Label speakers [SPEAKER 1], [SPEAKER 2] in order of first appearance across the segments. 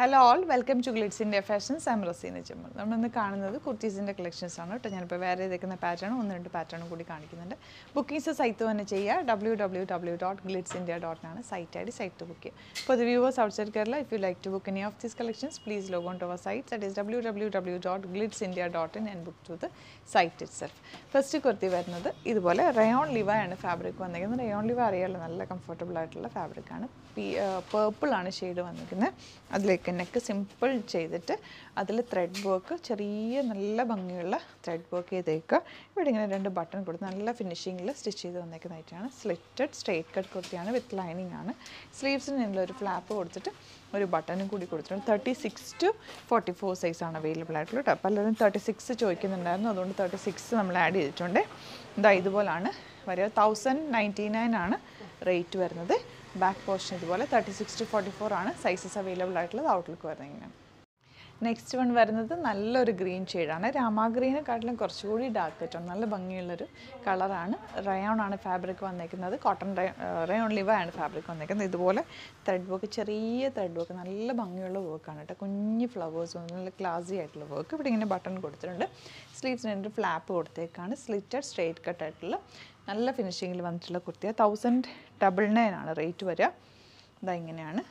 [SPEAKER 1] hello all welcome to glitz India fashions I'm Raseena Chemmal നമ്മളിന്ന് കാണുന്നത് കുർത്തീസിൻ്റെ collections ആണ് കേട്ടോ ഞാനിപ്പോൾ വേറെ ഏതെക്കുന്ന പാറ്റേൺ ഒന്ന് രണ്ട് പാറ്റേണും കൂടി കാണിക്കുന്നുണ്ട് ബുക്കിംഗ്സ് സൈറ്റ് തന്നെ ചെയ്യുക W W W dot glitz India dot ആണ് site I D site book ചെയ്യുക for the viewers outside Kerala if you like to book any of these collections please log on to our site that is W W W dot glitz India dot in and book to the site itself first kurti വരുന്നത് ഇതുപോലെ rayon ലിവ ആണ് fabric വന്നിരിക്കുന്നത് rayon ലിവ അറിയാമല്ലോ നല്ല comfortable ആയിട്ടുള്ള fabric ആണ് P purple ആണ് shade വന്നിരിക്കുന്നത് അതിലേക്ക് നെക്ക് സിമ്പിൾ ചെയ്തിട്ട് അതിൽ ത്രെഡ് വർക്ക് ചെറിയ നല്ല ഭംഗിയുള്ള ത്രെഡ് വർക്ക് ചെയ്തേക്കുക ഇവിടെ ഇങ്ങനെ രണ്ട് ബട്ടൺ കൊടുത്ത് നല്ല ഫിനിഷിങ്ങിൽ സ്റ്റിച്ച് ചെയ്ത് വന്നേക്കുന്നതായിട്ടാണ് സ്ലിറ്റഡ് സ്ട്രേറ്റ് കട്ട് കുർത്തിയാണ് വിത്ത് ലൈനിങ് ആണ് സ്ലീവ്സിന് ഒരു ഫ്ലാപ്പ് കൊടുത്തിട്ട് ഒരു ബട്ടണും കൂടി കൊടുത്തിട്ടുണ്ട് thirty six to forty four സൈസാണ് അവൈലബിൾ ആയിട്ടുള്ളത് കേട്ടോ പലരും തേർട്ടി സിക്സ് ചോദിക്കുന്നുണ്ടായിരുന്നു അതുകൊണ്ട് തേർട്ടി സിക്സ് നമ്മൾ ആഡ് ചെയ്തിട്ടുണ്ട് ഇതാ ഇതുപോലാണ് വരിക തൗസൻഡ് നയൻറ്റി നയൻ ആണ് റേറ്റ് വരുന്നത് ബാക്ക് പോർഷൻ ഇതുപോലെ thirty six to forty four ആണ് സൈസസ് അവൈലബിൾ ആയിട്ടുള്ളത് ഔട്ട്ലുക്ക് വരുന്നത് ഇങ്ങനെ നെക്സ്റ്റ് വൺ വരുന്നത് നല്ലൊരു ഗ്രീൻ ഷെയ്ഡാണ് രാമാ ഗ്രീനെക്കാട്ടിലും കുറച്ചുകൂടി ഡാർക്ക് ആയിട്ടാണ് നല്ല ഭംഗിയുള്ളൊരു കളറാണ് റയോൺ ആണ് ഫാബ്രിക് വന്നേക്കുന്നത് കോട്ടൺ റയോൺ ലിവ ആണ് ഫാബ്രിക് വന്നേക്കുന്നത് ഇതുപോലെ ത്രെഡ് വർക്ക് ചെറിയ ത്രെഡ് വർക്ക് നല്ല ഭംഗിയുള്ള വർക്കാണ് കേട്ടോ കുഞ്ഞ് ഫ്ലവേഴ്സ് നല്ല ക്ലാസി ആയിട്ടുള്ള വർക്ക് ഇവിടെ ഇങ്ങനെ ബട്ടൺ കൊടുത്തിട്ടുണ്ട് സ്ലീവ്സിന് രണ്ട് ഫ്ലാപ്പ് കൊടുത്തേക്കാണ് സ്ലിറ്റഡ് സ്ട്രേറ്റ് കട്ട് ആയിട്ടുള്ള നല്ല ഫിനിഷിങ്ങിൽ വന്നിട്ടുള്ള കുർത്തിയാണ് തൗസൻഡ് ഡബിൾ നയൻ ആണ് റേറ്റ് വരിക ഇതാ ഇങ്ങനെയാണ്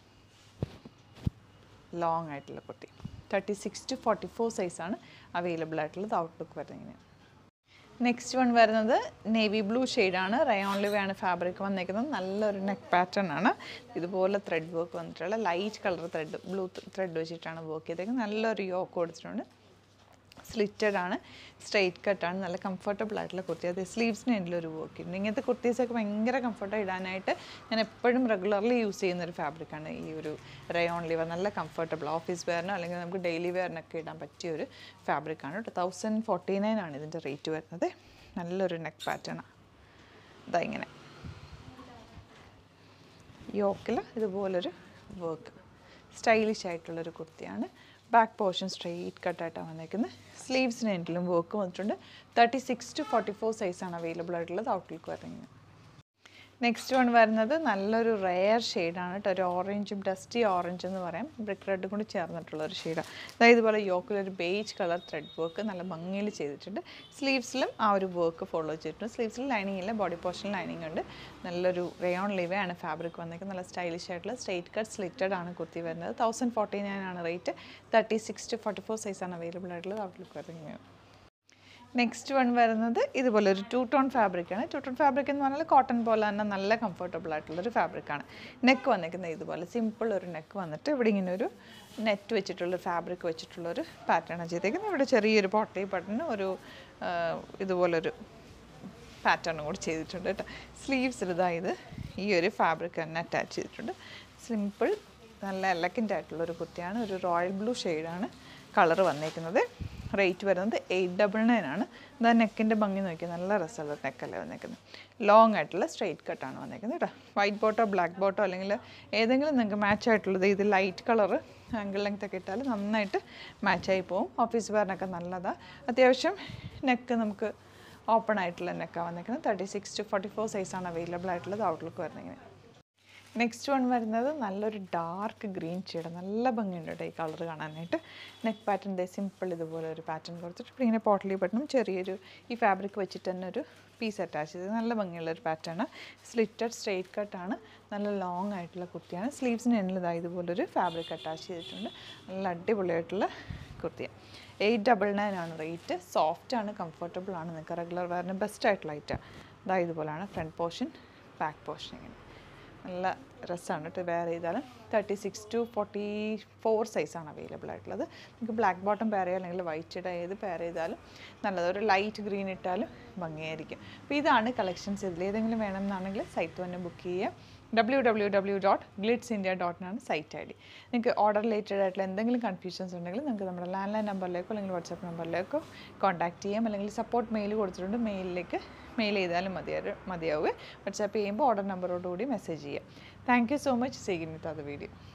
[SPEAKER 1] ലോങ് ആയിട്ടുള്ള kurti thirty six to forty four സൈസാണ് അവൈലബിൾ ആയിട്ടുള്ളത് ഔട്ട്ലുക്ക് വരുന്നത് ഇങ്ങനെ നെക്സ്റ്റ് വൺ വരുന്നത് നേവി ബ്ലൂ ഷെയ്ഡാണ് റയോൺ ലിവയാണ് ഫാബ്രിക് വന്നേക്കുന്നത് നല്ലൊരു നെക്ക് പാറ്റേൺ ആണ് ഇതുപോലെ ത്രെഡ് വർക്ക് വന്നിട്ടുള്ള light colour thread blue thread വെച്ചിട്ടാണ് വർക്ക് ചെയ്തേക്കുന്നത് നല്ലൊരു യോക്ക് കൊടുത്തിട്ടുണ്ട് സ്ലിറ്റഡ് ആണ് സ്ട്രെയിറ്റ് കട്ടാണ് നല്ല കംഫർട്ടബിൾ ആയിട്ടുള്ള കുർത്തി അത് സ്ലീവ്സിന് എൻ്റെ ഒരു വർക്ക് ഉണ്ട് ഇങ്ങനത്തെ കുർത്തീസൊക്കെ ഭയങ്കര കംഫർട്ടായി ഇടാനായിട്ട് ഞാൻ എപ്പോഴും റെഗുലർലി യൂസ് ചെയ്യുന്ന ഒരു ഫാബ്രിക്കാണ് ഈ ഒരു റയോൺ ലിവർ നല്ല കംഫർട്ടബിൾ ഓഫീസ് വെയറിനോ അല്ലെങ്കിൽ നമുക്ക് ഡെയിലി വെയറിനൊക്കെ ഇടാൻ പറ്റിയ ഒരു ഫാബ്രിക്കാണ് കേട്ടോ തൗസൻഡ് ഫോർട്ടി നയൻ ആണ് ഇതിൻ്റെ റേറ്റ് വരുന്നത് നല്ലൊരു നെക്ക് പാറ്റേണാണ് ഇതാ ഇങ്ങനെ യോക്കിൽ ഇതുപോലൊരു വർക്ക് സ്റ്റൈലിഷ് ആയിട്ടുള്ളൊരു കുർത്തിയാണ് ബാക്ക് പോർഷൻ സ്ട്രെയിറ്റ് കട്ടായിട്ടാണ് വന്നേക്കുന്നത് സ്ലീവ്സിന് എൻഡിലും വർക്ക് വന്നിട്ടുണ്ട് thirty six to forty four സൈസാണ് അവൈലബിൾ ആയിട്ടുള്ളത് ഔട്ട്ലുക്ക് വരുന്നത് നെക്സ്റ്റ് വൺ വരുന്നത് നല്ലൊരു റെയർ ഷെയ്ഡാണ് കേട്ടോ ഒരു ഓറഞ്ചും ഡസ്റ്റി ഓറഞ്ച് എന്ന് പറയാം ബ്രിക്ക് റെഡും കൂടി ചേർന്നിട്ടുള്ള ഒരു ഷെയ്ഡാണ് അതായത് ഇതുപോലെ യോക്കിലൊരു ബേജ് കളർ ത്രെഡ് വർക്ക് നല്ല ഭംഗിയിൽ ചെയ്തിട്ടുണ്ട് സ്ലീവ്സിലും ആ ഒരു വർക്ക് ഫോളോ ചെയ്തിട്ടുണ്ട് സ്ലീവ്സിൽ ലൈനിങ് ഇല്ല ബോഡി പോർഷൻ ലൈനിങ് ഉണ്ട് നല്ലൊരു റയോൺ ലിവയാണ് ഫാബ്രിക് വന്നേക്കുന്നത് നല്ല സ്റ്റൈലിഷ് ആയിട്ടുള്ള സ്ട്രേറ്റ് കട്ട് സ്ലിറ്റഡ് ആണ് കുർത്തി വരുന്നത് തൗസൻഡ് ഫോർട്ടി നയൻ ആണ് rate thirty six to forty four സൈസാണ് അവൈലബിൾ ആയിട്ടുള്ളത് ഔട്ട്ലുക്ക് വരുന്നത് നെക്സ്റ്റ് വൺ വരുന്നത് ഇതുപോലെ ഒരു ടു ടോൺ ഫാബ്രിക്കാണ് ടു ടോൺ ഫാബ്രിക് എന്ന് പറഞ്ഞാൽ കോട്ടൺ പോലെ തന്നെ നല്ല കംഫർട്ടബിൾ ആയിട്ടുള്ളൊരു ഫാബ്രിക്കാണ് നെക്ക് വന്നിരിക്കുന്നത് ഇതുപോലെ സിമ്പിൾ ഒരു നെക്ക് വന്നിട്ട് ഇവിടെ ഇങ്ങനെ ഒരു നെറ്റ് വെച്ചിട്ടുള്ള ഫാബ്രിക് വെച്ചിട്ടുള്ളൊരു പാറ്റേൺ ചെയ്തേക്കുന്നത് ഇവിടെ ചെറിയൊരു പോട്ടി ബട്ടണ് ഒരു ആ, ഇതുപോലൊരു പാറ്റേണും കൂടി ചെയ്തിട്ടുണ്ട് കേട്ടോ സ്ലീവ്സിൽ ഇതായത് ഈ ഒരു ഫാബ്രിക് തന്നെ അറ്റാച്ച് ചെയ്തിട്ടുണ്ട് സിമ്പിൾ നല്ല എലക്കൻ്റ് ആയിട്ടുള്ളൊരു കുർത്തിയാണ് ഒരു റോയൽ ബ്ലൂ ഷെയ്ഡാണ് കളർ വന്നേക്കുന്നത് റേറ്റ് വരുന്നത് എയ്റ്റ് ഡബിൾ നയൻ ആണ് ഇതാ നെക്കിൻ്റെ ഭംഗി നോക്കി നല്ല രസമുള്ള നെക്കല്ലേ വന്നേക്കുന്നത് ലോങ് ആയിട്ടുള്ള സ്ട്രെയിറ്റ് കട്ടാണ് വന്നേക്കുന്നത് കേട്ടോ വൈറ്റ് ബോട്ടോ ബ്ലാക്ക് ബോട്ടോ അല്ലെങ്കിൽ ഏതെങ്കിലും നിങ്ങൾക്ക് മാച്ച് ആയിട്ടുള്ളത് ഇത് ലൈറ്റ് കളറ് ആംഗിൾ ലെങ്ത് ഒക്കെ ഇട്ടാൽ നന്നായിട്ട് മാച്ചായി പോകും ഓഫീസ് വെയറിനൊക്കെ നല്ലതാണ് അത്യാവശ്യം നെക്ക് നമുക്ക് ഓപ്പൺ ആയിട്ടുള്ള നെക്കാണ് വന്നേക്കുന്നത് thirty six to forty four സൈസാണ് അവൈലബിൾ ആയിട്ടുള്ളത് ഔട്ട്ലുക്ക് വരുന്നത് ഇങ്ങനെ നെക്സ്റ്റ് വൺ വരുന്നത് നല്ലൊരു ഡാർക്ക് ഗ്രീൻ ഷെയ്ഡ് നല്ല ഭംഗിയുണ്ട് കേട്ടോ ഈ കളർ കാണാനായിട്ട് നെക്ക് പാറ്റേൺ ദേ സിമ്പിൾ ഇതുപോലെ ഒരു പാറ്റേൺ കൊടുത്തിട്ട് ഇപ്പോൾ ഇങ്ങനെ പോട്ടലി ബട്ടണും ചെറിയൊരു ഈ ഫാബ്രിക് വെച്ചിട്ട് തന്നെ ഒരു പീസ് അറ്റാച്ച് ചെയ്ത് നല്ല ഭംഗിയുള്ള ഒരു പാറ്റേൺ സ്ലിറ്റഡ് സ്ട്രെയിറ്റ് കട്ടാണ് നല്ല ലോങ് ആയിട്ടുള്ള കുർത്തിയാണ് സ്ലീവ്സിന് എണ്ണിലതായി ഇതുപോലൊരു ഫാബ്രിക് അറ്റാച്ച് ചെയ്തിട്ടുണ്ട് നല്ല അടിപൊളിയായിട്ടുള്ള കുർത്തിയാണ് എയ്റ്റ് ഡബിൾ നയൻ ആണ് റേറ്റ് സോഫ്റ്റ് ആണ് കംഫർട്ടബിൾ ആണ് നിങ്ങൾക്ക് റെഗുലർ വെയറിന് ബെസ്റ്റ് ആയിട്ടുള്ള ഐറ്റം ഇതാ ഇതുപോലെയാണ് ഫ്രണ്ട് പോർഷൻ ബാക്ക് പോർഷൻ ഇങ്ങനെ നല്ല രസമാണ് കേട്ടോ വെയർ ചെയ്താലും thirty six to forty four സൈസാണ് അവൈലബിൾ ആയിട്ടുള്ളത് നിങ്ങൾക്ക് ബ്ലാക്ക് ബോട്ടം പെയർ ചെയ്യുക അല്ലെങ്കിൽ വൈറ്റ് ഇട ഏത് പെയർ ചെയ്താലും നല്ലത് ഒരു ലൈറ്റ് ഗ്രീൻ ഇട്ടാലും ഭംഗിയായിരിക്കും അപ്പോൾ ഇതാണ് കളക്ഷൻസ് ഇതിൽ ഏതെങ്കിലും വേണമെന്നാണെങ്കിൽ സൈറ്റ് തന്നെ ബുക്ക് ചെയ്യുക W W W dot glitz India ഡോട്ടിനാണ് സൈറ്റ് ഐ ഡി നിങ്ങൾക്ക് ഓർഡർ റിലേറ്റഡ് ആയിട്ടുള്ള എന്തെങ്കിലും കൺഫ്യൂഷൻസ് ഉണ്ടെങ്കിൽ നിങ്ങൾക്ക് നമ്മുടെ ലാൻഡ് ലൈൻ നമ്പറിലേക്കോ അല്ലെങ്കിൽ വാട്സാപ്പ് നമ്പറിലേക്കോ കോൺടാക്ട് ചെയ്യാം അല്ലെങ്കിൽ സപ്പോർട്ട് മെയിൽ കൊടുത്തിട്ടുണ്ട് മെയിലിലേക്ക് മെയിൽ ചെയ്താലും മതിയാവും മതിയാവുക വാട്സാപ്പ് ചെയ്യുമ്പോൾ ഓർഡർ നമ്പറോടുകൂടി മെസ്സേജ് ചെയ്യാം താങ്ക് യു സോ മച്ച് സീഗിൻ വിത്ത് അത് വീഡിയോ